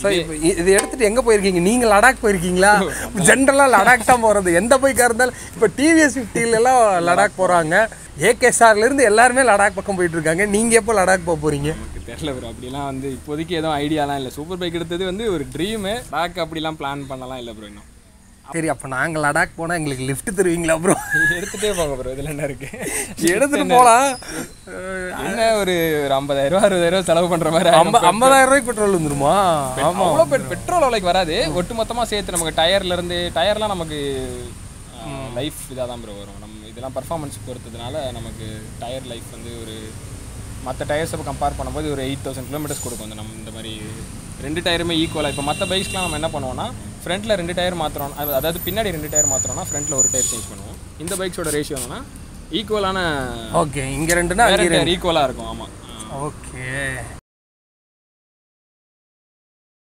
so இப்போ இது எடுத்துட்டு எங்கே போயிருக்கீங்க நீங்கள் லடாக் போயிருக்கீங்களா ஜென்ரலாக லடாக் தான் போகிறது எந்த பைக்காக இருந்தாலும் இப்போ டிவிஎஸ் எல்லாம் லடாக் போகிறாங்க ஏகேஎஸ்ஆர்லேருந்து எல்லாருமே லடாக் பக்கம் போயிட்டு இருக்காங்க நீங்கள் எப்போ லடாக் போக போகிறீங்க நமக்கு தெரில ப்ரோ அப்படிலாம் வந்து இப்போதைக்கு எதுவும் ஐடியாலாம் இல்லை சூப்பர் பைக் எடுத்தது வந்து ஒரு ட்ரீமு பேக் அப்படிலாம் பிளான் பண்ணலாம் இல்லை ப்ரோ இன்னும் சரி அப்போ நாங்கள் லடாக் போனால் எங்களுக்கு லிஃப்ட் தருவீங்களா ப்ரோ எடுத்துகிட்டே போங்க ப்ரோ இதில் என்ன இருக்கு எடுத்துட்டு போகலாம் என்ன ஒரு ஒரு ஐம்பதாயிரம் ரூபா அறுபதாயிரம் ரூபா செலவு பண்ணுற மாதிரி ஐம்ப ஐம்பதாயிரம் ரூபாய்க்கு பெட்ரோல் வந்துருமா ஆமாம் அவ்வளோ பெட் பெட்ரோல் அவ்வளோக்கு வராது ஒட்டு மொத்தமாக சேர்த்து நமக்கு டயர்ல இருந்து டயர்லாம் நமக்கு லைஃப் இதாக தான் ப்ரோ வரும் நம்ம இதெல்லாம் பர்ஃபார்மன்ஸ் பொறுத்ததுனால நமக்கு டயர் லைஃப் வந்து ஒரு மற்ற டயர்ஸை கம்பேர் பண்ணும்போது ஒரு எயிட் தௌசண்ட் கிலோமீட்டர்ஸ் கொடுக்கும் இந்த நம்ம இந்த மாதிரி ரெண்டு டயருமே ஈக்குவலாக இப்போ மற்ற பைக்ஸ்லாம் நம்ம என்ன பண்ணுவோம்னா ஃப்ரண்ட்டில் ரெண்டு டயர் மாற்றுறோம் அதாவது பின்னாடி ரெண்டு டயர் மாற்றுறோம்னா ஃப்ரண்ட்டில் ஒரு டயர் சேஞ்ச் பண்ணுவோம் இந்த பைக்ஸோட ரேஷியோ என்னன்னா ஈக்குவலான ஓகே இங்கே ரெண்டுனா வேற டயர் ஈக்குவலாக இருக்கும் ஆமாம் ஓகே